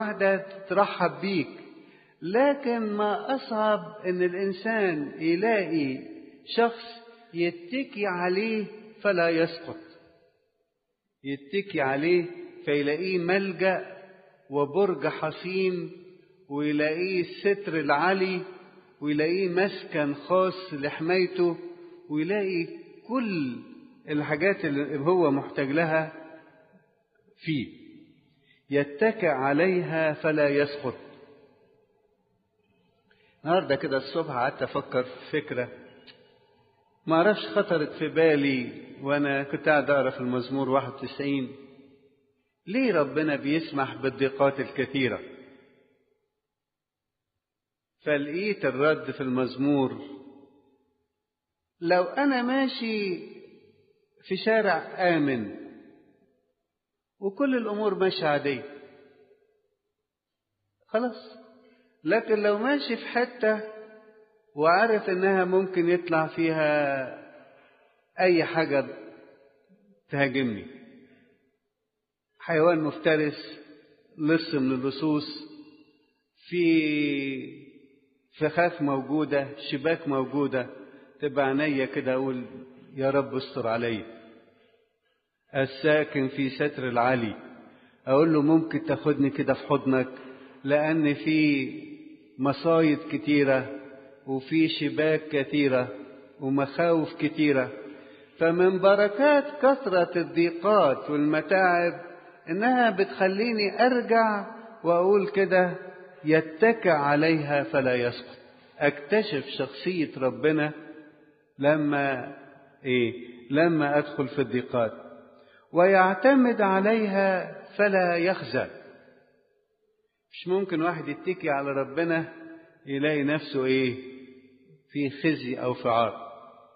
واحدة ترحب بيك لكن ما أصعب إن الإنسان يلاقي شخص يتكي عليه فلا يسقط يتكي عليه فيلاقيه ملجأ وبرج حصين ويلاقيه الستر العلي ويلاقيه مسكن خاص لحمايته ويلاقي كل الحاجات اللي هو محتاج لها فيه يتكئ عليها فلا يسقط النهارده كده الصبح قعدت افكر في فكره ما اعرفش خطرت في بالي وانا كنت قاعد اقرا في المزمور 91 ليه ربنا بيسمح بالضيقات الكثيره فلقيت الرد في المزمور لو انا ماشي في شارع امن وكل الامور ماشيه عاديه خلاص لكن لو ماشي في حته وعارف انها ممكن يطلع فيها اي حاجه تهاجمني حيوان مفترس لص من اللصوص في فخاخ موجوده شباك موجوده تبقى عينيا كده اقول يا رب استر عليا الساكن في ستر العلي اقول له ممكن تاخدني كده في حضنك لان في مصايد كتيره وفي شباك كثيره ومخاوف كتيره فمن بركات كثره الضيقات والمتاعب انها بتخليني ارجع واقول كده يتكى عليها فلا يسقط اكتشف شخصيه ربنا لما ايه لما ادخل في الضيقات ويعتمد عليها فلا يخزى مش ممكن واحد يتكي على ربنا يلاقي نفسه ايه في خزي او في عار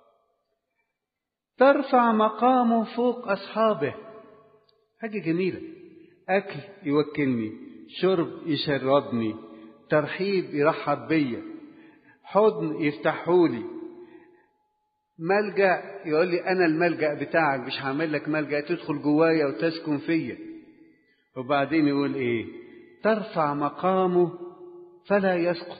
ترفع مقامه فوق اصحابه حاجه جميله اكل يوكلني شرب يشربني ترحيب يرحب بيا حضن يفتحولي ملجأ يقول لي أنا الملجأ بتاعك مش هعمل لك ملجأ تدخل جوايا وتسكن فيا وبعدين يقول إيه ترفع مقامه فلا يسقط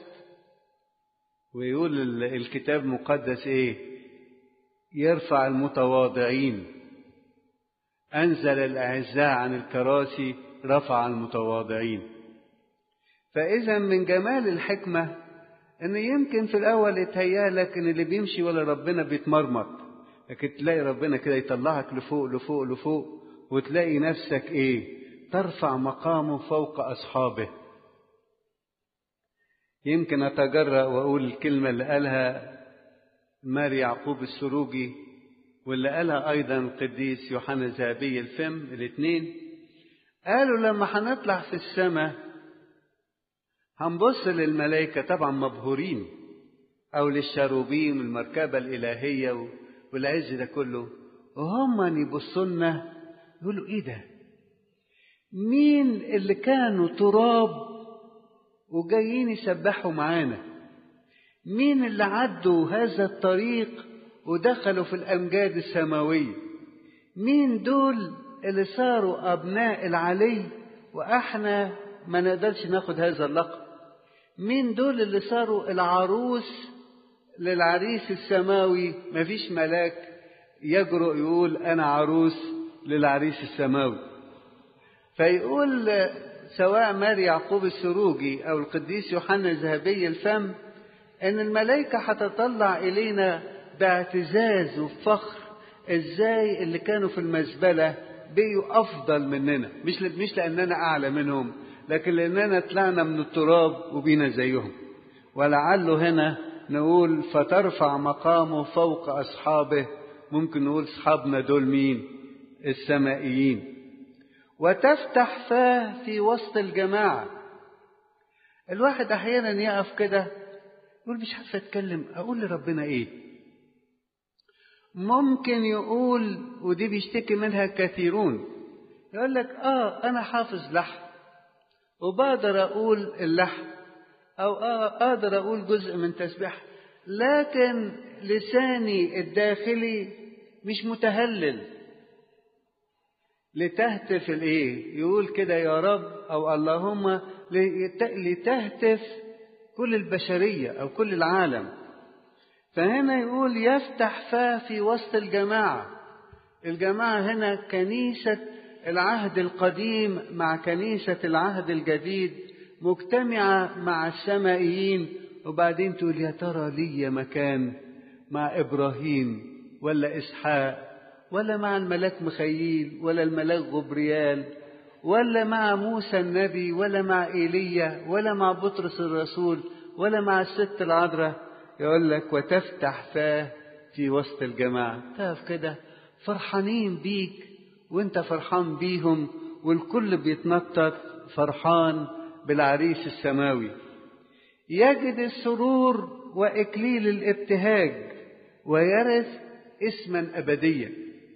ويقول الكتاب المقدس إيه يرفع المتواضعين أنزل الأعزاء عن الكراسي رفع المتواضعين فإذا من جمال الحكمة ان يمكن في الاول يتهيالك ان اللي بيمشي ولا ربنا بيتمرمط لكن تلاقي ربنا كده يطلعك لفوق لفوق لفوق وتلاقي نفسك ايه ترفع مقامه فوق اصحابه يمكن اتجرأ واقول الكلمه اللي قالها ماري يعقوب السروجي واللي قالها ايضا القديس يوحنا ذهبي الفم الاثنين قالوا لما هنطلع في السماء هنبص للملائكة طبعا مبهورين أو للشاروبيم المركبة الإلهية والعز ده كله وهم يبصوا لنا يقولوا إيه ده؟ مين اللي كانوا تراب وجايين يسبحوا معانا؟ مين اللي عدوا هذا الطريق ودخلوا في الأمجاد السماوية؟ مين دول اللي صاروا أبناء العلي وإحنا ما نقدرش ناخد هذا اللقب؟ مين دول اللي صاروا العروس للعريس السماوي مفيش ملاك يجرؤ يقول انا عروس للعريس السماوي فيقول سواء ماري يعقوب السروجي او القديس يوحنا الذهبي الفم ان الملائكه هتطلع الينا باعتزاز وفخر ازاي اللي كانوا في المزبله بقوا افضل مننا مش مش لاننا اعلى منهم لكن لأننا طلعنا من التراب وبينا زيهم ولعله هنا نقول فترفع مقامه فوق أصحابه ممكن نقول أصحابنا دول مين السمائيين وتفتح فاه في وسط الجماعة الواحد أحيانا يقف كده يقول مش عارف أتكلم أقول لربنا إيه ممكن يقول ودي بيشتكي منها كثيرون يقول لك آه أنا حافظ لحن وبقدر أقول اللحن أو أقدر أقول جزء من تسبيح لكن لساني الداخلي مش متهلل لتهتف الايه يقول كده يا رب او اللهم لتهتف كل البشرية أو كل العالم فهنا يقول يفتح فاه في وسط الجماعة الجماعة هنا كنيسة العهد القديم مع كنيسة العهد الجديد مجتمعة مع السمائيين وبعدين تقول يا ترى لي مكان مع إبراهيم ولا إسحاق ولا مع الملاك مخيل ولا الملاك غبريال ولا مع موسى النبي ولا مع ايليا ولا مع بطرس الرسول ولا مع الست العذراء يقول لك وتفتح فاه في وسط الجماعة تقف كده فرحانين بيك وانت فرحان بيهم والكل بيتنطط فرحان بالعريس السماوي يجد السرور واكليل الابتهاج ويرث اسما ابديا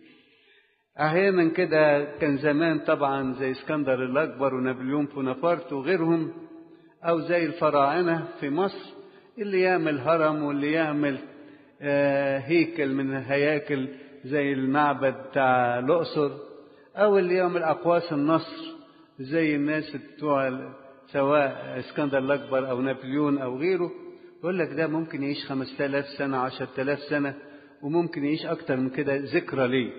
احيانا كده كان زمان طبعا زي اسكندر الاكبر ونابليون بونابرت وغيرهم او زي الفراعنه في مصر اللي يعمل هرم واللي يعمل هيكل من الهياكل زي المعبد بتاع الاقصر او اللي يعمل اقواس النصر زي الناس بتوع سواء اسكندر الاكبر او نابليون او غيره يقول لك ده ممكن يعيش 5000 سنه 10000 سنه وممكن يعيش اكتر من كده ذكرى ليه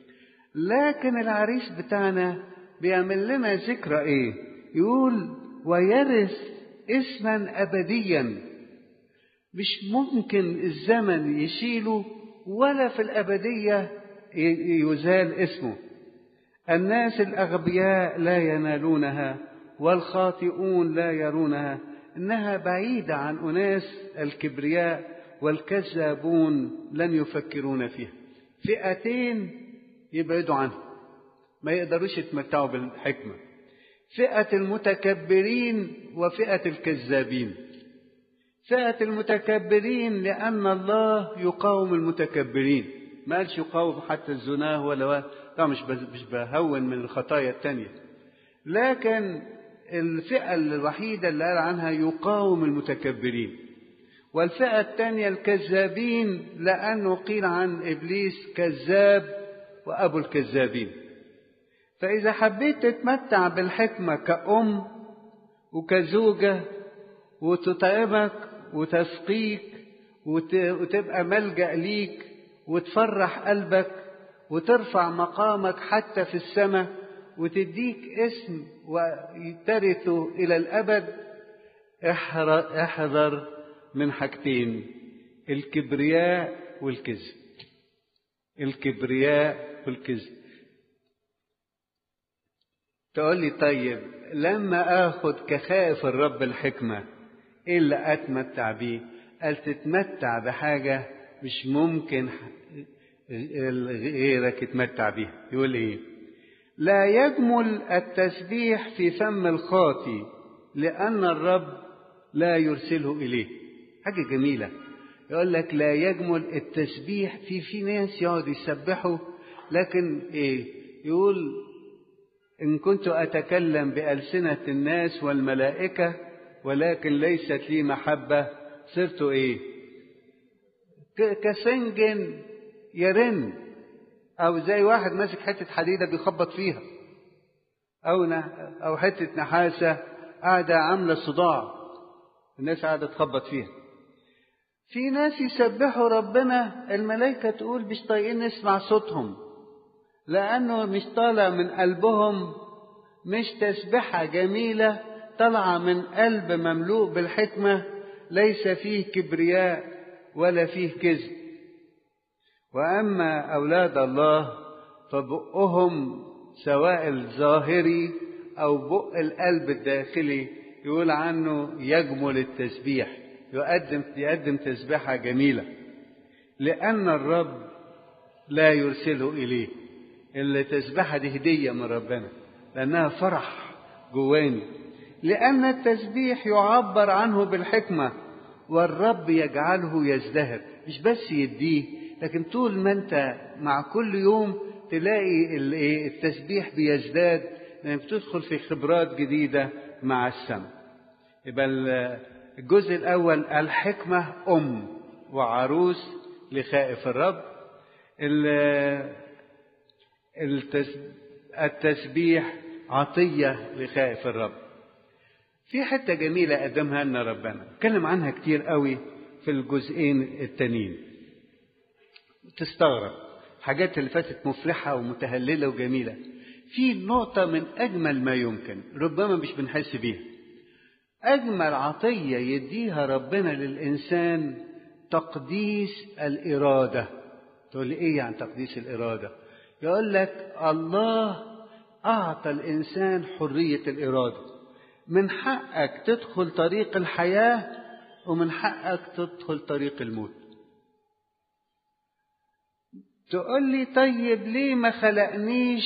لكن العريس بتاعنا بيعمل لنا ذكرى ايه يقول ويرث اسما ابديا مش ممكن الزمن يشيله ولا في الابديه يزال اسمه الناس الاغبياء لا ينالونها والخاطئون لا يرونها انها بعيده عن اناس الكبرياء والكذابون لن يفكرون فيها فئتين يبعدوا عنه ما يقدروش يتمتعوا بالحكمة فئة المتكبرين وفئة الكذابين فئة المتكبرين لأن الله يقاوم المتكبرين ما قالش يقاوم حتى الزناه ولا لا مش مش بهون من الخطايا التانية لكن الفئة الوحيدة اللي قال عنها يقاوم المتكبرين والفئة الثانية الكذابين لأنه قيل عن إبليس كذاب وأبو الكذابين فإذا حبيت تتمتع بالحكمة كأم وكزوجة وتطعمك وتسقيك وتبقى ملجأ ليك وتفرح قلبك وترفع مقامك حتى في السماء وتديك اسم وترثه إلى الأبد احذر من حاجتين الكبرياء والكذب الكبرياء والكذب تقول لي طيب لما اخد كخائف الرب الحكمة ايه اللي اتمتع بيه قال تتمتع بحاجة مش ممكن غيرك يتمتع بيها يقول ايه لا يجمل التسبيح في فم الخاطي لأن الرب لا يرسله إليه حاجة جميلة يقول لك لا يجمل التسبيح في في ناس يقعدوا يسبحوا لكن ايه يقول ان كنت اتكلم بالسنه الناس والملائكه ولكن ليست لي محبه صرت ايه كسنج يرن او زي واحد ماسك حته حديده بيخبط فيها او او حته نحاسه قاعده عامله صداع الناس قاعده تخبط فيها في ناس يسبحوا ربنا الملائكة تقول مش طايقين نسمع صوتهم لأنه مش طالع من قلبهم مش تسبحة جميلة طالعة من قلب مملوء بالحكمة ليس فيه كبرياء ولا فيه كذب وأما أولاد الله فبقهم سواء الظاهري أو بق القلب الداخلي يقول عنه يجمل التسبيح يقدم يقدم تسبيحة جميلة لأن الرب لا يرسله إليه اللي تسبيحة دي هدية من ربنا لأنها فرح جواني لأن التسبيح يعبر عنه بالحكمة والرب يجعله يزدهر مش بس يديه لكن طول ما أنت مع كل يوم تلاقي التسبيح بيزداد لأنك بتدخل في خبرات جديدة مع السماء يبقى الجزء الأول الحكمة أم وعروس لخائف الرب التسبيح عطية لخائف الرب في حتة جميلة قدمها لنا ربنا اتكلم عنها كتير قوي في الجزئين التانيين تستغرب حاجات اللي فاتت مفرحة ومتهللة وجميلة في نقطة من أجمل ما يمكن ربما مش بنحس بيها أجمل عطية يديها ربنا للإنسان تقديس الإرادة تقول لي إيه يعني تقديس الإرادة يقول لك الله أعطى الإنسان حرية الإرادة من حقك تدخل طريق الحياة ومن حقك تدخل طريق الموت تقول لي طيب ليه ما خلقنيش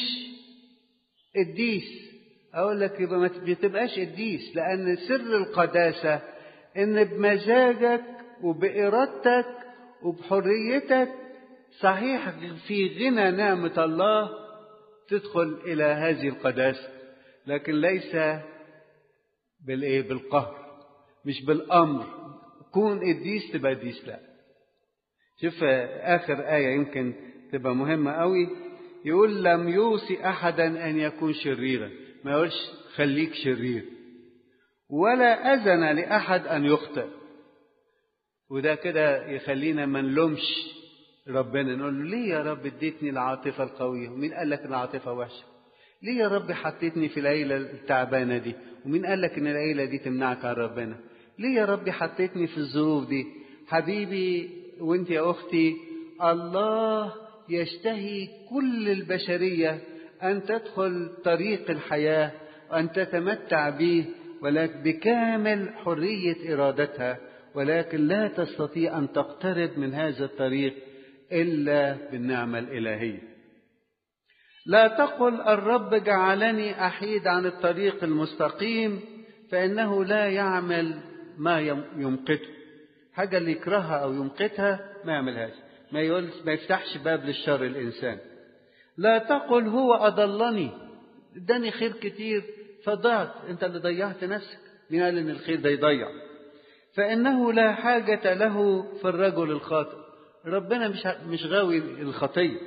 قديس اقول لك يبقى ما بتبقاش قديس لان سر القداسه ان بمزاجك وبارادتك وبحريتك صحيح في غنى نعمه الله تدخل الى هذه القداسه لكن ليس بالايه بالقهر مش بالامر كون قديس تبقى قديس لا شوف اخر ايه يمكن تبقى مهمه قوي يقول لم يوصي احدا ان يكون شريرا ما يقولش خليك شرير ولا اذن لاحد ان يخطئ وده كده يخلينا ما نلومش ربنا نقول له ليه يا رب اديتني العاطفه القويه ومين قال لك العاطفه وحشه ليه يا رب حطيتني في العيله التعبانه دي ومين قال لك ان العيله دي تمنعك عن ربنا ليه يا رب حطيتني في الظروف دي حبيبي وانت يا اختي الله يشتهي كل البشريه ان تدخل طريق الحياه وان تتمتع به ولكن بكامل حريه ارادتها ولكن لا تستطيع ان تقترب من هذا الطريق الا بالنعمه الالهيه لا تقل الرب جعلني احيد عن الطريق المستقيم فانه لا يعمل ما يمقته حاجه اللي يكرهها او يمقتها ما يعملهاش ما يقول ما يفتحش باب للشر الانسان لا تقل هو اضلني اداني خير كتير فضعت انت اللي ضيعت نفسك مين قال ان الخير ده يضيع فانه لا حاجه له في الرجل الخاطئ ربنا مش مش غاوي الخطيه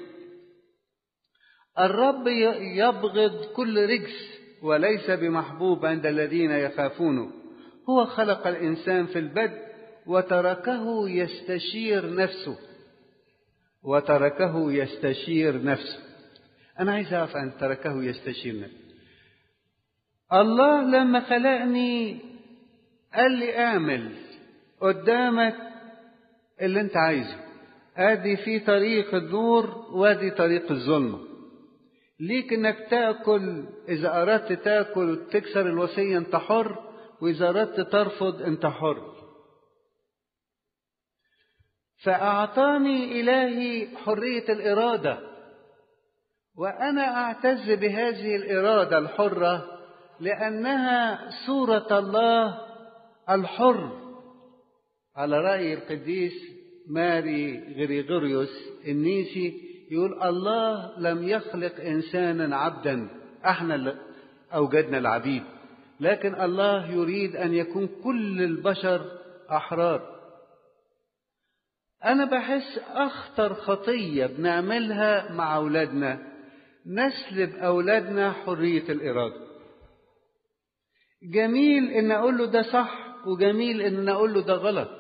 الرب يبغض كل رجس وليس بمحبوب عند الذين يخافونه هو خلق الانسان في البدء وتركه يستشير نفسه وتركه يستشير نفسه انا عايز اعرف ان تركه يستشير نفسه الله لما خلقني قال لي اعمل قدامك اللي انت عايزه ادي في طريق النور وادي طريق الظلمه ليك انك تاكل اذا اردت تاكل وتكسر الوصيه انت حر واذا اردت ترفض انت حر فاعطاني الهي حريه الاراده وانا اعتز بهذه الاراده الحره لانها صوره الله الحر على راي القديس ماري غريغوريوس النيسي يقول الله لم يخلق انسانا عبدا احنا اللي اوجدنا العبيد لكن الله يريد ان يكون كل البشر احرار انا بحس اخطر خطيه بنعملها مع اولادنا نسلب اولادنا حريه الاراده جميل ان اقول له ده صح وجميل ان اقول له ده غلط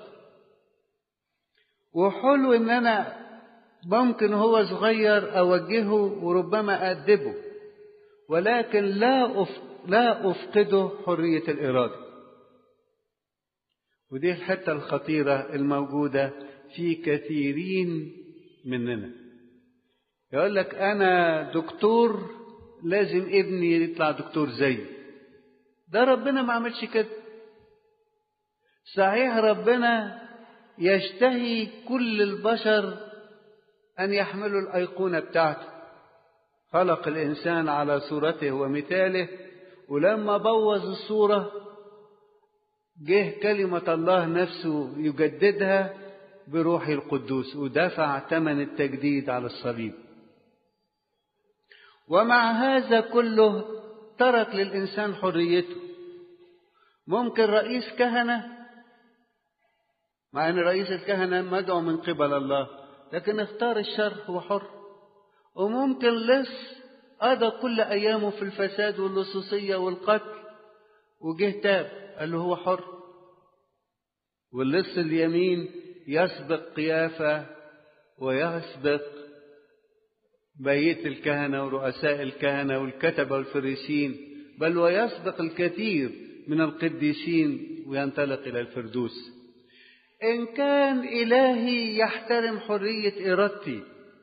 وحلو ان انا ممكن هو صغير اوجهه وربما ادبه ولكن لا أف... لا افقده حريه الاراده ودي الحته الخطيره الموجوده في كثيرين مننا يقول لك انا دكتور لازم ابني يطلع دكتور زيي ده ربنا ما عملش كده صحيح ربنا يشتهي كل البشر أن يحملوا الأيقونة بتاعته خلق الإنسان على صورته ومثاله ولما بوظ الصورة جه كلمة الله نفسه يجددها بروحه القدوس ودفع ثمن التجديد على الصليب ومع هذا كله ترك للإنسان حريته ممكن رئيس كهنة مع أن رئيس الكهنة مدعو من قبل الله لكن اختار الشر هو حر وممكن لص قضى كل أيامه في الفساد واللصوصية والقتل وجه تاب قال له هو حر واللص اليمين يسبق قيافة ويسبق بقية الكهنة ورؤساء الكهنة والكتبة والفريسين بل ويسبق الكثير من القديسين وينطلق إلى الفردوس إن كان إلهي يحترم حرية إرادتي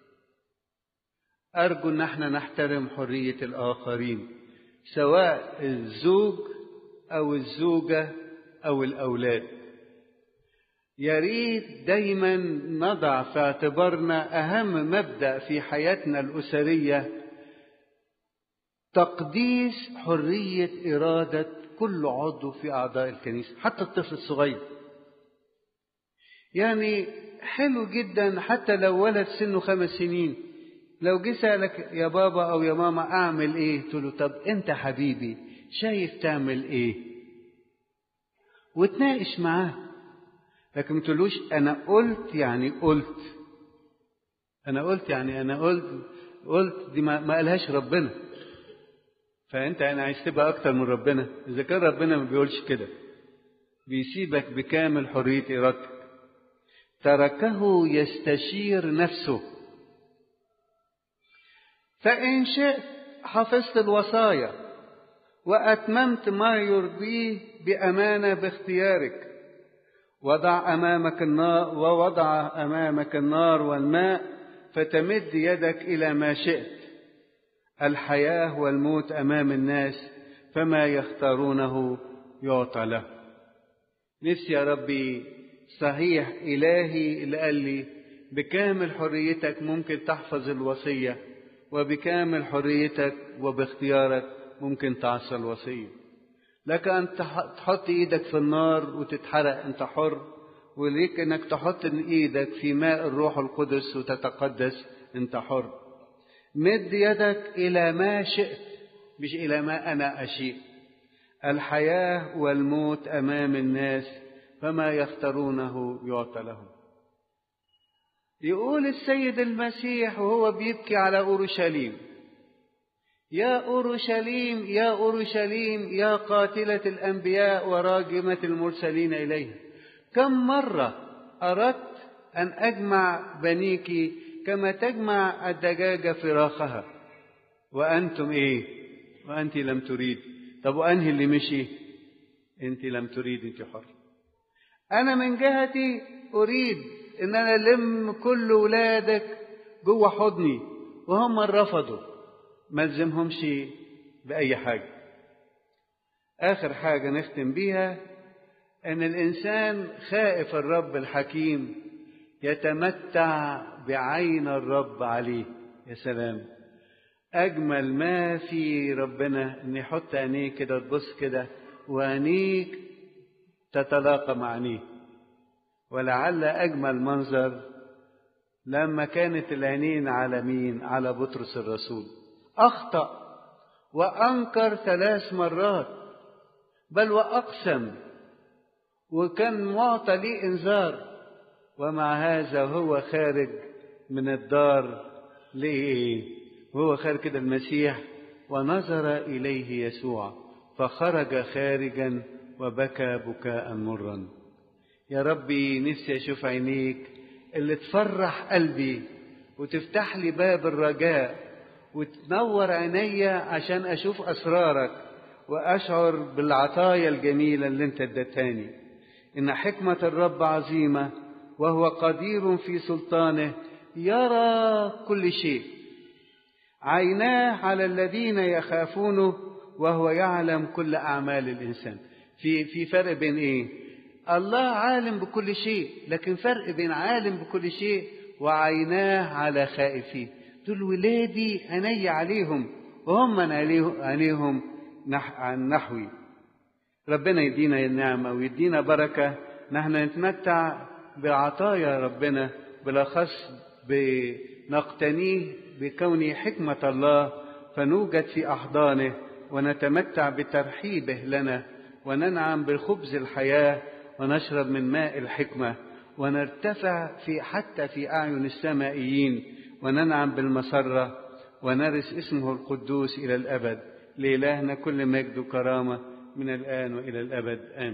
أرجو أن احنا نحترم حرية الآخرين سواء الزوج أو الزوجة أو الأولاد يا ريت دايما نضع في اعتبارنا أهم مبدأ في حياتنا الأسرية تقديس حرية إرادة كل عضو في أعضاء الكنيسة حتى الطفل الصغير يعني حلو جدا حتى لو ولد سنه خمس سنين لو جه سألك يا بابا أو يا ماما أعمل إيه تقول له طب أنت حبيبي شايف تعمل إيه وتناقش معاه لكن ما تقولوش أنا قلت يعني قلت أنا قلت يعني أنا قلت قلت دي ما, ما قالهاش ربنا فأنت أنا عايز تبقى أكتر من ربنا إذا كان ربنا ما بيقولش كده بيسيبك بكامل حرية إرادتك تركه يستشير نفسه فإن شئت حفظت الوصايا وأتممت ما يرضيه بأمانة باختيارك وضع أمامك النار ووضع أمامك النار والماء فتمد يدك إلى ما شئت الحياة والموت أمام الناس فما يختارونه يعطى له نفسي يا ربي صحيح إلهي اللي قال لي بكامل حريتك ممكن تحفظ الوصية وبكامل حريتك وباختيارك ممكن تعصى الوصية لك أن تحط إيدك في النار وتتحرق أنت حر وليك أنك تحط إيدك في ماء الروح القدس وتتقدس أنت حر مد يدك إلى ما شئت مش إلى ما أنا أشيء الحياة والموت أمام الناس فما يختارونه يعطى لهم يقول السيد المسيح وهو بيبكي على أورشليم يا أورشليم يا أورشليم يا قاتلة الأنبياء وراجمة المرسلين إليها كم مرة أردت أن أجمع بنيك كما تجمع الدجاجة فراخها وأنتم إيه وأنت لم تريد طب وأنهي اللي مشي أنت لم تريد أنت حر أنا من جهتي أريد إن أنا ألم كل ولادك جوه حضني وهم رفضوا ما الزمهمش بأي حاجة آخر حاجة نختم بيها أن الإنسان خائف الرب الحكيم يتمتع بعين الرب عليه يا سلام أجمل ما في ربنا إن يحط عينيه كده تبص كده وعينيك تتلاقى مع عينيه ولعل أجمل منظر لما كانت العينين على مين على بطرس الرسول أخطأ وأنكر ثلاث مرات بل وأقسم وكان معطى لي إنذار ومع هذا هو خارج من الدار ليه وهو خارج كده المسيح ونظر إليه يسوع فخرج خارجا وبكى بكاء مرا يا ربي نفسي أشوف عينيك اللي تفرح قلبي وتفتح لي باب الرجاء وتنور عينيا عشان أشوف أسرارك وأشعر بالعطايا الجميلة اللي أنت اديتهاني إن حكمة الرب عظيمة وهو قدير في سلطانه يرى كل شيء عيناه على الذين يخافونه وهو يعلم كل أعمال الإنسان في في فرق بين إيه؟ الله عالم بكل شيء لكن فرق بين عالم بكل شيء وعيناه على خائفيه دول ولادي عيني عليهم وهم عليهم عن نحوي ربنا يدينا النعمة ويدينا بركة نحن نتمتع بعطايا ربنا بالأخص بنقتنيه بكون حكمة الله فنوجد في أحضانه ونتمتع بترحيبه لنا وننعم بخبز الحياة ونشرب من ماء الحكمة ونرتفع في حتى في أعين السمائيين وننعم بالمسرة ونرث اسمه القدوس إلى الأبد لإلهنا كل مجد وكرامة من الآن وإلى الأبد آمين